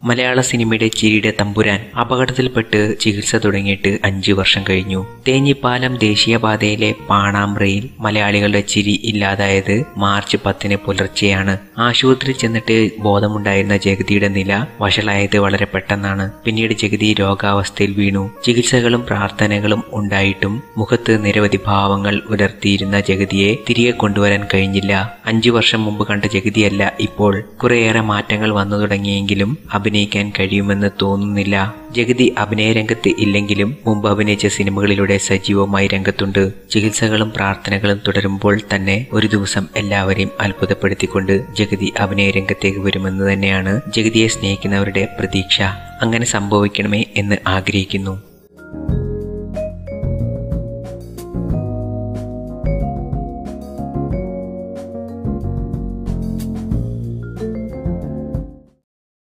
മലയാള സിനിമയുടെ ചിരിയുടെ തമ്പുരാൻ അപകടത്തിൽപ്പെട്ട് ചികിത്സ തുടങ്ങിയിട്ട് അഞ്ചു വർഷം കഴിഞ്ഞു തേഞ്ഞിപ്പാലം ദേശീയപാതയിലെ പാണാമ്പ്രയിൽ മലയാളികളുടെ ചിരി ഇല്ലാതായത് മാർച്ച് പത്തിന് പുലർച്ചെയാണ് ആശുപത്രിയിൽ ചെന്നിട്ട് ബോധമുണ്ടായിരുന്ന ജഗതിയുടെ നില വഷളായത് വളരെ പെട്ടെന്നാണ് പിന്നീട് ജഗതി രോഗാവസ്ഥയിൽ വീണു ചികിത്സകളും പ്രാർത്ഥനകളും ഉണ്ടായിട്ടും മുഖത്ത് നിരവധി ഭാവങ്ങൾ ഉലർത്തിയിരുന്ന ജഗതിയെ തിരികെ കൊണ്ടുവരാൻ കഴിഞ്ഞില്ല അഞ്ചു വർഷം മുമ്പ് കണ്ട ജഗതിയല്ല ഇപ്പോൾ കുറേയേറെ മാറ്റങ്ങൾ വന്നു തുടങ്ങിയെങ്കിലും അഭിനയിക്കാൻ കഴിയുമെന്ന് തോന്നുന്നില്ല ജഗതി അഭിനയ രംഗത്ത് ഇല്ലെങ്കിലും മുമ്പ് അഭിനയിച്ച സിനിമകളിലൂടെ സജീവമായി രംഗത്തുണ്ട് ചികിത്സകളും പ്രാർത്ഥനകളും തുടരുമ്പോൾ തന്നെ ഒരു ദിവസം എല്ലാവരെയും അത്ഭുതപ്പെടുത്തിക്കൊണ്ട് ജഗതി അഭിനയ രംഗത്തേക്ക് വരുമെന്ന് തന്നെയാണ് ജഗതിയെ സ്നേഹിക്കുന്നവരുടെ പ്രതീക്ഷ അങ്ങനെ സംഭവിക്കണമേ എന്ന് ആഗ്രഹിക്കുന്നു